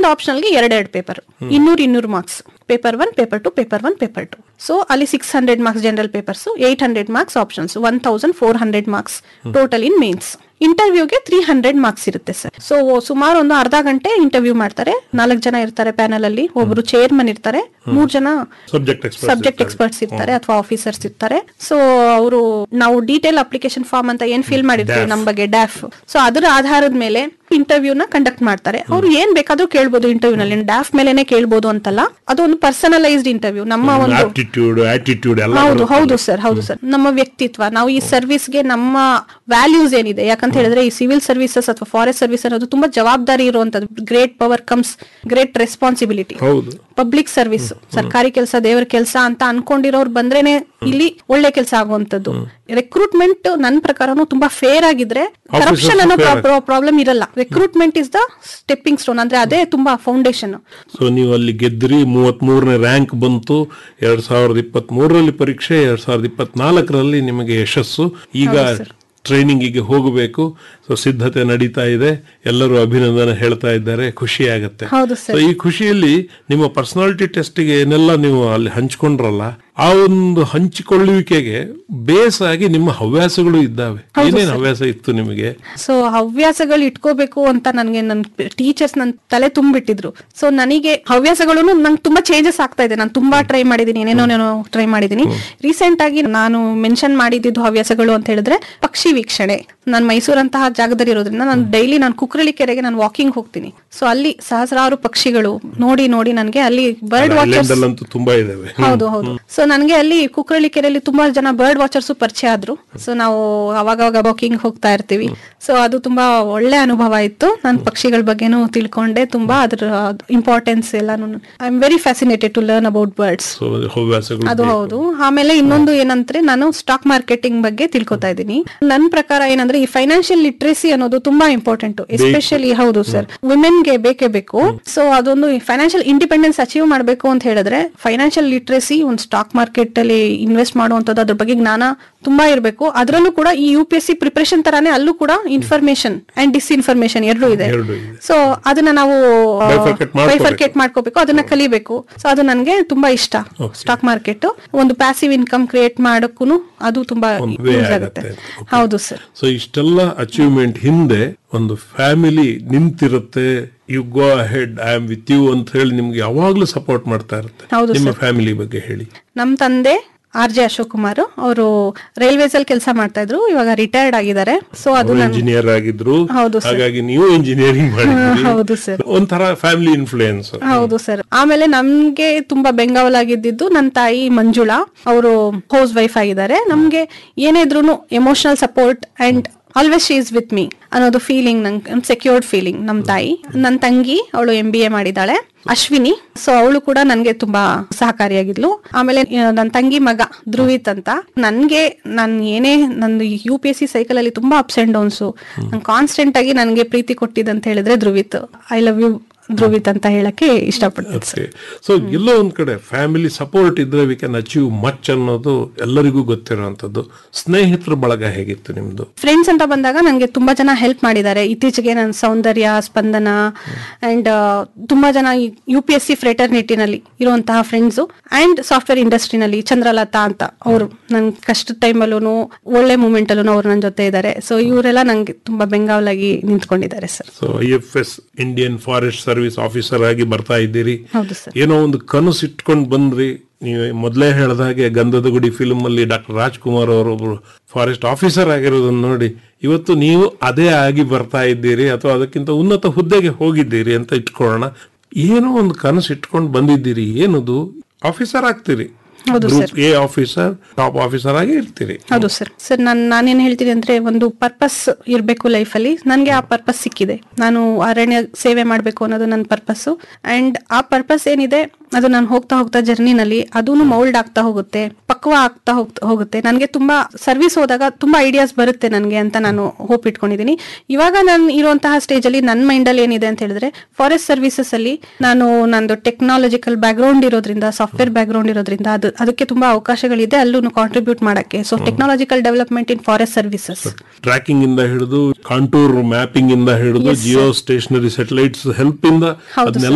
ಆಪ್ಷನಲ್ಗೆ ಎರಡೆರಡು ಪೇಪರ್ ಇನ್ನೂರು ಇನ್ನೂರು marks paper one paper two paper one paper two so ಅಲ್ಲಿ six hundred marks general papers eight hundred marks options one thousand four hundred marks total in mains ಇಂಟರ್ವ್ಯೂಗೆ three hundred marks ಇರುತ್ತೆ sir so ಸುಮಾರು ಒಂದು ಅರ್ಧ ಗಂಟೆ interview ಮಾಡ್ತಾರೆ ನಾಲ್ಕು ಜನ ಇರ್ತಾರೆ ಪ್ಯಾನಲ್ ಅಲ್ಲಿ ಒಬ್ರು ಚೇರ್ಮನ್ ಇರ್ತಾರೆ ಮೂರ್ ಜನ ಸಬ್ಜೆಕ್ಟ್ ಎಕ್ಸ್ಪರ್ಟ್ ಸಬ್ಜೆಕ್ಟ್ ಎಕ್ಸ್ಪರ್ಟ್ಸ್ ಇರ್ತಾರೆ ಅಥವಾ ಆಫೀಸರ್ಸ್ ಇರ್ತಾರೆ ಸೊ ಅವರು ನಾವು ಡೀಟೇಲ್ ಅಪ್ಲಿಕೇಶನ್ ಫಾರ್ಮ್ ಅಂತ ಏನ್ ಫಿಲ್ ಮಾಡಿರ್ತೀವಿ DAF. ನಮ್ಮ ಬಗ್ಗೆ ಡ್ಯಾಫ್ ಸೊ ಅದರ ಆಧಾರದ ಮೇಲೆ ಇಂಟರ್ವ್ಯೂ ನ ಕಂಡಕ್ಟ್ ಮಾಡ್ತಾರೆ ಅವ್ರು ಏನ್ ಬೇಕಾದ್ರೂ ಕೇಳ್ಬೋದು ಇಂಟರ್ವ್ಯೂ ನಲ್ಲಿ ಡ್ಯಾಫ್ ಮೇಲೆನೆ ಕೇಳ್ಬೋದು ಅಂತಲ್ಲ ಅದು ಒಂದು ಪರ್ಸನಲೈಸ್ಡ್ ಇಂಟರ್ವ್ಯೂ ನಮ್ಮ ಒಂದು ಆಪ್ಟಿಟ್ಯೂಡ್ ಆಟಿಟ್ಯೂಡ್ ಎಲ್ಲ ಹೌದು ಬರುತ್ತೆ. ಹೌದು ಸರ್ ಹೌದು ಸರ್ ನಮ್ಮ ವ್ಯಕ್ತಿತ್ವ ನಾವು ಈ ಸರ್ವಿಸ್ಗೆ ನಮ್ಮ ವ್ಯಾಲ್ಯೂಸ್ ಏನಿದೆ ಯಾಕಂತ ಹೇಳಿದ್ರೆ ಈ ಸಿವಿಲ್ ಸರ್ವಿಸಸ್ ಅಥವಾ ಫಾರೆಸ್ಟ್ ಸರ್ವಿಸ್ ಅನ್ನೋದು ತುಂಬಾ ಜವಾಬ್ದಾರಿ ಇರುವಂತದ್ದು great power comes great responsibility ಹೌದು ಪಬ್ಲಿಕ್ ಸರ್ವಿಸ್ ಸರ್ಕಾರಿ ಕೆಲಸ ದೇವರ ಕೆಲಸ ಅಂತ ಅನ್ಕೊಂಡಿರೋರು ಬಂದ್ರೇನೆ ಇಲ್ಲಿ ಒಳ್ಳೆ ಕೆಲಸ ಆಗುವಂತದ್ದು ರೆಕ್ರೂಟ್ಮೆಂಟ್ ನನ್ನ ಪ್ರಕಾರನು ತುಂಬಾ ಫೇರ್ ಆಗಿದ್ರೆ ಕರಪ್ಷನ್ ಅನ್ನೋ fair ಪ್ರಾಬ್ಲಮ್ ಇರಲ್ಲ recruitment is the stepping stone ಅಂದ್ರೆ ಅದೇ ತುಂಬಾ ಫೌಂಡೇಶನ್ ಸೊ ನೀವು ಅಲ್ಲಿ ಗೆದ್ರಿ ಮೂವತ್ತ್ ಮೂರನೇ ರ್ಯಾಂಕ್ ಬಂತು ಎರಡ್ ಸಾವಿರದ ಇಪ್ಪತ್ತ್ ಮೂರರಲ್ಲಿ ಪರೀಕ್ಷೆ ಎರಡ್ ಸಾವಿರದ ಇಪ್ಪತ್ನಾಲ್ಕರಲ್ಲಿ ನಿಮಗೆ ಯಶಸ್ಸು ಈಗ ಟ್ರೈನಿಂಗಿಗೆ ಹೋಗಬೇಕು ಸೊ ಸಿದ್ಧತೆ ನಡೀತಾ ಇದೆ ಎಲ್ಲರೂ ಅಭಿನಂದನೆ ಹೇಳ್ತಾ ಇದ್ದಾರೆ ಖುಷಿ ಆಗತ್ತೆ ಹೌದು ಸರ್ ಸೊ ಈ ಖುಷಿಯಲ್ಲಿ ನಿಮ್ಮ ಪರ್ಸನಾಲಿಟಿ ಟೆಸ್ಟ್ಗೆ ಏನೆಲ್ಲ ನೀವು ಅಲ್ಲಿ ಹಂಚ್ಕೊಂಡ್ರಲ್ಲ ಆ ಒಂದು ಹಂಚಿಕೊಳ್ಳುವಿಕೆಗೆ ಬೇಸ್ ಆಗಿ ನಿಮ್ಮ ಹವ್ಯಾಸಗಳು ಇದ್ದಾವೆ ಏನೇನು ಹವ್ಯಾಸ ಇತ್ತು ನಿಮಗೆ ಸೊ ಹವ್ಯಾಸಗಳು ಇಟ್ಕೋಬೇಕು ಅಂತ ನನಗೆ ನನ್ನ ಟೀಚರ್ಸ್ ನನ್ ತಲೆ ತುಂಬಿಟ್ಟಿದ್ರು ಸೊ ನನಗೆ ಹವ್ಯಾಸಗಳು ನಂಗೆ ತುಂಬಾ ಚೇಂಜಸ್ ಆಗ್ತಾ ಇದೆ ನಾನು ತುಂಬಾ ಟ್ರೈ ಮಾಡಿದೀನಿ ಏನೇನೋ ಟ್ರೈ ಮಾಡಿದೀನಿ ರೀಸೆಂಟ್ ಆಗಿ ನಾನು ಮೆನ್ಷನ್ ಮಾಡಿದ್ದು ಹವ್ಯಾಸಗಳು ಅಂತ ಹೇಳಿದ್ರೆ ಪಕ್ಷಿ ವೀಕ್ಷಣೆ ನಾನು ಮೈಸೂರಂತಹ ಜಾಗದಲ್ಲಿ ಇರೋದ್ರಿಂದ ನಾನು ಡೈಲಿ ನಾನು ಕುಕ್ರಳಿ ಕೆರೆಗೆ ನಾನು ವಾಕಿಂಗ್ ಹೋಗ್ತೀನಿ ಸೊ ಅಲ್ಲಿ ಸಹಸ್ರಾರು ಪಕ್ಷಿಗಳು ನೋಡಿ ನೋಡಿ ನನಗೆ ಅಲ್ಲಿ ಬರ್ಡ್ ವಾಚರ್ಸ್ ಐಲ್ಯಾಂಡಲ್ಲಂತೂ ತುಂಬಾ ಇದಾವೆ ಹೌದು ಹೌದು ಸೊ ನನಗೆ ಅಲ್ಲಿ ಕುಕ್ರಳ್ಳಿ ಕೆರೆಯಲ್ಲಿ ತುಂಬಾ ಜನ ಬರ್ಡ್ ವಾಚರ್ಸ್ ಪರಿಚಯ ಆದ್ರು ಸೊ ನಾವು ಅವಾಗ ಅವಾಗ ವಾಕಿಂಗ್ ಹೋಗ್ತಾ ಇರ್ತೀವಿ ಸೊ ಅದು ತುಂಬಾ ಒಳ್ಳೆ ಅನುಭವ ಇತ್ತು ನಾನು ಪಕ್ಷಿಗಳ ಬಗ್ಗೆನೂ ತಿಳ್ಕೊಂಡೆ ತುಂಬಾ ಅದ್ರ ಇಂಪಾರ್ಟೆನ್ಸ್ ಎಲ್ಲಾನು I am very fascinated to learn about birds so ಹವ್ಯಾಸಗಳು ಅದು ಹೌದು ಆಮೇಲೆ ಇನ್ನೊಂದು ಏನಂದ್ರೆ ನಾನು ಸ್ಟಾಕ್ ಮಾರ್ಕೆಟಿಂಗ್ ಬಗ್ಗೆ ತಿಳ್ಕೊತಾ ಇದ್ದೀನಿ ನನ್ನ ಪ್ರಕಾರ ಏನಂದ್ರೆ ಈ ಫೈನಾನ್ಷಿಯಲ್ ಲಿಟ್ರೇಸಿ ಅನ್ನೋದು ತುಂಬಾ ಇಂಪಾರ್ಟೆಂಟ್ ಎಸ್ಪೆಷಲಿ ಹೌದು ಸರ್ ವುಮೆನ್ ಗೆ ಬೇಕೇ ಬೇಕು ಸೊ ಅದೊಂದು ಫೈನಾನ್ಷಿಯಲ್ ಇಂಡಿಪೆಂಡೆನ್ಸ್ ಅಚೀವ್ ಮಾಡಬೇಕು ಅಂತ ಹೇಳಿದ್ರೆ ಫೈನಾನ್ಷಿಯಲ್ ಲಿಟ್ರೇಸಿ ಒಂದು ಸ್ಟಾಕ್ ಮಾರ್ಕೆಟ್ ಅಲ್ಲಿ ಇನ್ವೆಸ್ಟ್ ಮಾಡುವಂತದ್ದು ಅದ್ರ ಬಗ್ಗೆ ಜ್ಞಾನ ತುಂಬಾ ಇರಬೇಕು ಅದರಲ್ಲೂ ಕೂಡ ಈ U P S C preparation ತರಾನೇ ಅಲ್ಲೂ ಕೂಡ ಇನ್ಫಾರ್ಮೇಶನ್ ಅಂಡ್ ಡಿಸ್ಇನ್ಫಾರ್ಮೇಶನ್ ಎರಡೂ ಇದೆ ಎರಡು ಇದೆ. ಸೊ ಅದನ್ನ ನಾವು Bifurcate ಮಾಡ್ಕೋಬೇಕು. ಬೈಫರ್ಕೇಟ್ ಮಾಡ್ಕೋಬೇಕು ಅದನ್ನ ಕಲಿಬೇಕು ಸೊ ಅದು ನನಗೆ ತುಂಬಾ ಇಷ್ಟ ಸ್ಟಾಕ್ ಮಾರ್ಕೆಟ್ ಒಂದು ಪ್ಯಾಸಿವ್ ಇನ್ಕಮ್ ಕ್ರಿಯೇಟ್ ಮಾಡಕ್ಕೂ ಅದು ತುಂಬಾ ಒಂದು way ಯೂಸ್ ಆಗತ್ತೆ. ಆಗುತ್ತೆ Okay. ಹೌದು ಸರ್ ಸೊ ಇಷ್ಟೆಲ್ಲ ಅಚೀವ್ಮೆಂಟ್ ಹಿಂದೆ ಒಂದು ಫ್ಯಾಮಿಲಿ ನಿಂತಿರುತ್ತೆ you go ahead I am with you ಅಂತ ಹೇಳಿ ನಿಮ್ಗೆ ಯಾವಾಗ್ಲೂ ಸಪೋರ್ಟ್ ಮಾಡ್ತಾ ಇರುತ್ತೆ ಹೌದು ನಿಮ್ಮ ಫ್ಯಾಮಿಲಿ ಬಗ್ಗೆ ಹೇಳಿ ನಮ್ ತಂದೆ ಆರ್ ಜೆ ಅಶೋಕ್ ಕುಮಾರ್ ಅವರು ರೈಲ್ವೇಸ್ ಅಲ್ಲಿ ಕೆಲಸ ಮಾಡ್ತಾ ಇದ್ರು ಇವಾಗ ರಿಟೈರ್ಡ್ ಆಗಿದ್ದಾರೆ ಸೊ ಅದು ನನ್ ಇಂಜಿನಿಯರ್ ಆಗಿದ್ರು ಹೌದು sir. ಹಾಗಾಗಿ ನೀವು ಇಂಜಿನಿಯರಿಂಗ್ ಮಾಡಿದ್ರಿ ಹೌದು ಸರ್ ಒಂಥರ ಫ್ಯಾಮಿಲಿ ಇನ್ಫ್ಲೂಯೆನ್ಸ್ ಹೌದು ಸರ್ ಆಮೇಲೆ ನಮ್ಗೆ ತುಂಬಾ ಬೆಂಗಾವಲಾಗಿದ್ದು ನನ್ನ ತಾಯಿ ಮಂಜುಳಾ ಅವರು ಹೌಸ್ ವೈಫ್ ಆಗಿದ್ದಾರೆ ನಮ್ಗೆ ಏನೇ ಇದ್ರು emotional support and always she is with me ಅನ್ನೋದು ಫೀಲಿಂಗ್ ನಂಗೆ ಸೆಕ್ಯೂರ್ಡ್ ಫೀಲಿಂಗ್ ನಮ್ ತಾಯಿ ನನ್ನ ತಂಗಿ ಅವಳು ಎಂ ಬಿ ಎ ಮಾಡಿದಾಳೆ ಅಶ್ವಿನಿ ಸೊ ಅವಳು ಕೂಡ ನನ್ಗೆ ತುಂಬಾ ಸಹಕಾರಿಯಾಗಿದ್ಲು ಆಮೇಲೆ ನನ್ನ ತಂಗಿ ಮಗ ಧ್ರುವಿತ್ ಅಂತ ನನ್ಗೆ ನಾನು ಏನೇ ನಂದು U P S C cycle ಅಲ್ಲಿ ತುಂಬಾ ಅಪ್ಸ್ ಅಂಡ್ ಡೌನ್ಸು ಕಾನ್ಸ್ಟೆಂಟ್ ಆಗಿ ನನಗೆ ಪ್ರೀತಿ ಕೊಟ್ಟಿದ್ದಂತ ಹೇಳಿದ್ರೆ Dhruvith I love you Dhruvith ಅಂತ ಹೇಳಕ್ಕೆ ಇಷ್ಟಪಡ್ತೀನಿ ಸರ್ ಸೊ ಎಲ್ಲೋ ಒಂದ್ ಕಡೆ ಫ್ಯಾಮಿಲಿ ಸಪೋರ್ಟ್ ಇದ್ರೆ ವಿ ಕ್ಯಾನ್ ಅಚೀವ್ ಮಚ್ ಅನ್ನೋದು ಎಲ್ಲರಿಗೂ ಗೊತ್ತಿರುವಂತದ್ದು ಸ್ನೇಹಿತರ ಬಳಗ ಹೇಗಿತ್ತು ನಿಮ್ದು ಫ್ರೆಂಡ್ಸ್ ಅಂತ ಬಂದಾಗ ನನಗೆ ತುಂಬಾ ಜನ ಹೆಲ್ಪ್ ಮಾಡಿದ್ದಾರೆ ಇತ್ತೀಚೆಗೆ ನನ್ನ ಸೌಂದರ್ಯ ಸ್ಪಂದನ ಅಂಡ್ ತುಂಬಾ ಜನ ಯು ಪಿ ಎಸ್ ಸಿ ಫ್ರೆಟರ್ನಿಟಿನಲ್ಲಿ ಇರುವಂತಹ ಫ್ರೆಂಡ್ಸು ಅಂಡ್ ಸಾಫ್ಟ್ವೇರ್ ಇಂಡಸ್ಟ್ರಿನಲ್ಲಿ ಚಂದ್ರಲತಾ ಅಂತ ಅವರು ನನ್ ಕಷ್ಟದ ಟೈಮಲ್ಲೂ ಒಳ್ಳೆ ಮೂಮೆಂಟ್ ಅಲ್ಲೂ ಅವ್ರು ನನ್ನ ಜೊತೆ ಇದ್ದಾರೆ ಸೊ ಇವರೆಲ್ಲ ನಂಗೆ ತುಂಬಾ ಬೆಂಗಾವಲಾಗಿ ನಿಂತ್ಕೊಂಡಿದ್ದಾರೆ sir so I F S Indian forest service officer ಆಗಿ ಬರ್ತಾ ಇದ್ದೀರಿ ಹೌದು ಸರ್ ಏನೋ ಒಂದು ಕನಸು ಇಟ್ಕೊಂಡು ಬಂದ್ರಿ ನೀವು ಮೊದಲೇ ಹೇಳ್ದ ಹಾಗೆ ಗಂಧದ ಗುಡಿ ಫಿಲ್ಮ್ ಅಲ್ಲಿ ಡಾಕ್ಟರ್ ರಾಜ್ಕುಮಾರ್ ಅವರೊಬ್ರು ಫಾರೆಸ್ಟ್ ಆಫೀಸರ್ ಆಗಿರೋದನ್ನ ನೋಡಿ ಇವತ್ತು ನೀವು ಅದೇ ಆಗಿ ಬರ್ತಾ ಇದ್ದೀರಿ ಅಥವಾ ಅದಕ್ಕಿಂತ ಉನ್ನತ ಹುದ್ದೆಗೆ ಹೋಗಿದ್ದೀರಿ ಅಂತ ಇಟ್ಕೊಳ್ಳೋಣ ಏನೋ ಒಂದು ಕನಸು ಇಟ್ಕೊಂಡು ಬಂದಿದ್ದೀರಿ ಏನದು ಆಫೀಸರ್ ಆಗ್ತೀರಿ ಹೌದು group A officer top officer ಆಗಿ ಇರ್ತೀರಿ ಹೌದು ಸರ್ ಸರ್ ನಾನು ನಾನೇನ್ ಹೇಳ್ತೀನಿ ಅಂದ್ರೆ ಒಂದು ಪರ್ಪಸ್ ಇರಬೇಕು ಲೈಫಲ್ಲಿ ನನಗೆ ಆ ಪರ್ಪಸ್ ಸಿಕ್ಕಿದೆ ನಾನು ಅರಣ್ಯ ಸೇವೆ ಮಾಡಬೇಕು ಅನ್ನೋದು ನನ್ನ ಪರ್ಪಸ್ ಅಂಡ್ ಆ ಪರ್ಪಸ್ ಏನಿದೆ ಅದು ನಾನು ಹೋಗ್ತಾ ಹೋಗ್ತಾ ಜರ್ನಿನಲ್ಲಿ ಅದೂ ಮೌಲ್ಡ್ ಆಗ್ತಾ ಹೋಗುತ್ತೆ ಪಕ್ವ ಆಗ್ತಾ ಹೋಗ್ತಾ ಹೋಗುತ್ತೆ ನನಗೆ ತುಂಬಾ ಸರ್ವಿಸ್ ಹೋದಾಗ ತುಂಬಾ ಐಡಿಯಾಸ್ ಬರುತ್ತೆ ನನಗೆ ಅಂತ ನಾನು ಹೋಪ್ ಇಟ್ಕೊಂಡಿದ್ದೀನಿ ಇವಾಗ ನಾನು ಇರುವಂತಹ ಸ್ಟೇಜ್ ಅಲ್ಲಿ ನನ್ನ ಮೈಂಡ್ ಅಲ್ಲಿ ಏನಿದೆ ಅಂತ ಹೇಳಿದ್ರೆ ಫಾರೆಸ್ಟ್ ಸರ್ವಿಸಸ್ ಅಲ್ಲಿ ನಾನು ನಂದು ಟೆಕ್ನಾಲಜಿಕಲ್ ಬ್ಯಾಕ್ಗ್ರೌಂಡ್ ಇರೋದ್ರಿಂದ ಸಾಫ್ಟ್ವೇರ್ ಬ್ಯಾಕ್ಗ್ರೌಂಡ್ ಇರೋದ್ರಿಂದ ಅದು ಅದಕ್ಕೆ ತುಂಬಾ ಅವಕಾಶಗಳಿದೆ ಅಲ್ಲೂ ಕಾಂಟ್ರಿಬ್ಯೂಟ್ ಮಾಡಕ್ಕೆ so technological development in forest services tracking ಇಂದ ಹಿಡಿದು ಕಾಂಟೂರ್ ಮ್ಯಾಪಿಂಗ್ ಇಂದ ಹಿಡಿದು ಜಿಯೋ ಸ್ಟೇಷನರಿ ಸೆಟಲೈಟ್ಸ್ ಹೆಲ್ಪ್ ಇಂದ ಹೌದು ಅದನ್ನೆಲ್ಲ